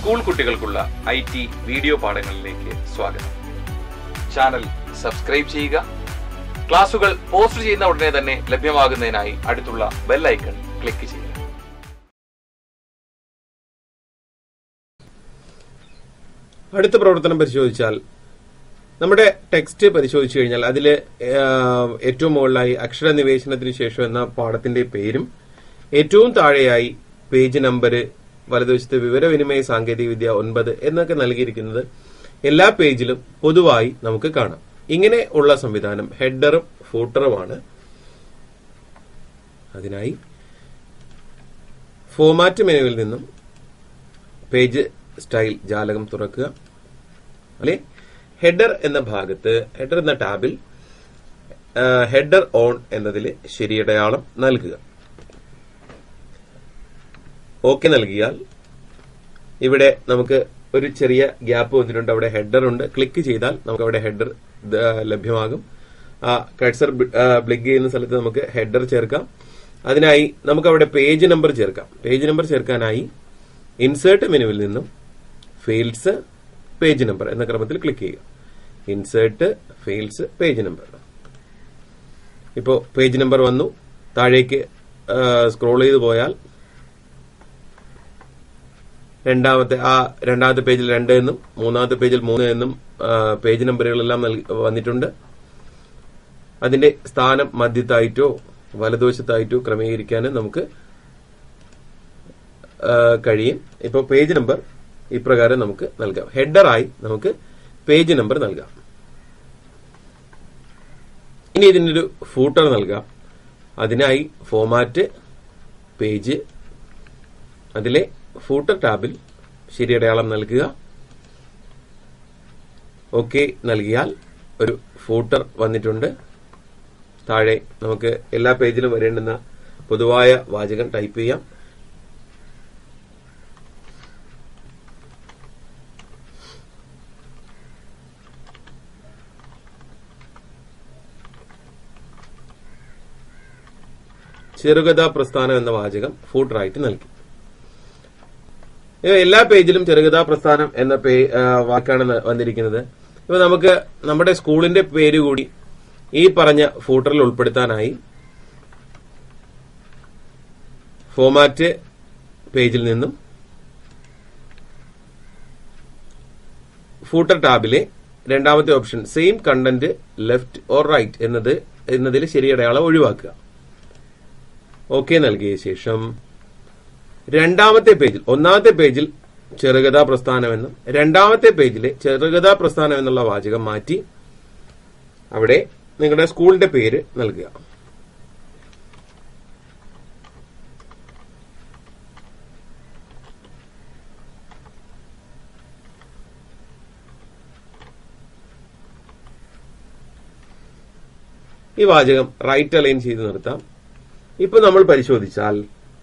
school കുട്ടികൾക്കുള്ള I T video പാഠങ്ങളിലേക്ക് സ്വാഗതം channel subscribe ചെയ്യുക ക്ലാസുകൾ പോസ്റ്റ് ചെയ്യുന്ന ഉടനെ തന്നെ ലഭ്യമാകുന്നതിനായി അടുത്തുള്ള ബെൽ ഐക്കൺ ക്ലിക്ക് ചെയ്യുക അടുത്ത പ്രവർത്തനം പരിശോധിച്ചാൽ നമ്മുടെ ടെക്സ്റ്റ് പരിശോധിച്ചു കഴിഞ്ഞാൽ അതിൽ ഏറ്റവും മുകളിലായി അക്ഷര നിവേശനത്തിന് ശേഷം എന്ന പാഠത്തിന്റെ പേരും ഏറ്റവും താഴെയായി പേജ് നമ്പർ വലതുവശത്ത് വിവരവിനിമയ സാങ്കേതികവിദ്യ ഒൻപത് എന്നൊക്കെ നൽകിയിരിക്കുന്നത് എല്ലാ പേജിലും പൊതുവായി നമുക്ക് കാണാം ഇങ്ങനെ ഉള്ള സംവിധാനം ഹെഡറും ഫൂട്ടറുമാണ് അതിനായി ഫോമാറ്റ് മെനുവിൽ നിന്നും പേജ് സ്റ്റൈൽ ജാലകം തുറക്കുക അല്ലെ ഹെഡർ എന്ന ഭാഗത്ത് ഹെഡർ എന്ന ടാബിൽ ഹെഡർ ഓൺ എന്നതിൽ ശരിയടയാളം നൽകുക ഓക്കെ നൽകിയാൽ ഇവിടെ നമുക്ക് ഒരു ചെറിയ ഗ്യാപ്പ് വന്നിട്ടുണ്ട് അവിടെ ഹെഡർ ഉണ്ട് ക്ലിക്ക് ചെയ്താൽ നമുക്ക് അവിടെ ഹെഡർ ലഭ്യമാകും ആ കഴ്സർ ബ്ലിക്ക് ചെയ്യുന്ന സ്ഥലത്ത് നമുക്ക് ഹെഡർ ചേർക്കാം അതിനായി നമുക്ക് അവിടെ പേജ് നമ്പർ ചേർക്കാം പേജ് നമ്പർ ചേർക്കാനായി ഇൻസേർട്ട് മെനുവിൽ നിന്നും ഫീൽഡ്സ് പേജ് നമ്പർ എന്ന ക്രമത്തിൽ ക്ലിക്ക് ചെയ്യുക ഇൻസേർട്ട് ഫീൽഡ്സ് പേജ് നമ്പർ ഇപ്പോൾ പേജ് നമ്പർ വന്നു താഴേക്ക് സ്ക്രോൾ ചെയ്ത് പോയാൽ രണ്ടാമത്തെ ആ രണ്ടാമത്തെ പേജിൽ രണ്ട് എന്നും മൂന്നാമത്തെ പേജിൽ മൂന്ന് എന്നും പേജ് നമ്പറുകളെല്ലാം വന്നിട്ടുണ്ട് അതിന്റെ സ്ഥാനം മധ്യത്തായിട്ടോ വലതുവശത്തായിട്ടോ ക്രമീകരിക്കാനും നമുക്ക് കഴിയും ഇപ്പോൾ പേജ് നമ്പർ ഇപ്രകാരം നമുക്ക് നൽകാം ഹെഡറായി നമുക്ക് പേജ് നമ്പർ നൽകാം ഇനി ഇതിനൊരു ഫൂട്ടർ നൽകാം അതിനായി ഫോമാറ്റ് പേജ് അതിലെ ഫൂട്ടർ ടാബിൽ ശരിയടയാളം നൽകുക ഓക്കെ നൽകിയാൽ ഒരു ഫൂട്ടർ വന്നിട്ടുണ്ട് താഴെ നമുക്ക് എല്ലാ പേജിലും വരേണ്ടുന്ന പൊതുവായ വാചകം ടൈപ്പ് ചെയ്യാം ചെറുകഥാ പ്രസ്ഥാനം എന്ന വാചകം ഫൂട്ടറായിട്ട് നൽകി എല്ലാ പേജിലും ചെറുകഥാ പ്രസ്ഥാനം എന്ന പേ വാക്കാണ് വന്നിരിക്കുന്നത് ഇപ്പൊ നമുക്ക് നമ്മുടെ സ്കൂളിന്റെ പേര് കൂടി ഈ പറഞ്ഞ ഫൂട്ടറിൽ ഉൾപ്പെടുത്താനായി ഫോമാറ്റ് പേജിൽ നിന്നും ഫൂട്ടർ ടാബിലെ രണ്ടാമത്തെ option same content left or right എന്നത് എന്നതിൽ ശരിയടയാളം ഒഴിവാക്കുക ഓക്കെ നൽകിയ ശേഷം രണ്ടാമത്തെ പേജിൽ ഒന്നാമത്തെ പേജിൽ ചെറുകഥാ പ്രസ്ഥാനമെന്നും രണ്ടാമത്തെ പേജിലെ ചെറുകഥാ പ്രസ്ഥാനം എന്നുള്ള വാചകം മാറ്റി അവിടെ നിങ്ങളുടെ സ്കൂളിന്റെ പേര് നൽകുക ഈ വാചകം റൈറ്റ് അലൈൻ ചെയ്ത് നിർത്താം ഇപ്പൊ നമ്മൾ പരിശോധിച്ചാൽ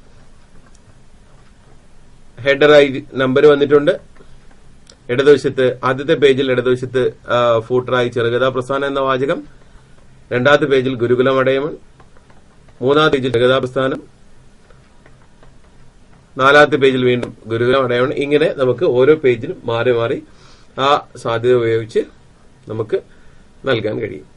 ഹെഡറായി നമ്പർ വന്നിട്ടുണ്ട് ഇടതുവശത്ത് ആദ്യത്തെ പേജിൽ ഇടതുവശത്ത് ഫൂട്ടറായി ചെറുകഥാ പ്രസ്ഥാനം എന്ന വാചകം രണ്ടാമത്തെ പേജിൽ ഗുരുകുലം അടയമൺ മൂന്നാമത്തെ പേജിൽ ചെറുകഥാ പ്രസ്ഥാനം നാലാമത്തെ പേജിൽ വീണ്ടും ഗുരുകുലം അടയമൺ ഇങ്ങനെ നമുക്ക് ഓരോ പേജിലും മാറി മാറി ആ സാധ്യത ഉപയോഗിച്ച് നമുക്ക് നൽകാൻ കഴിയും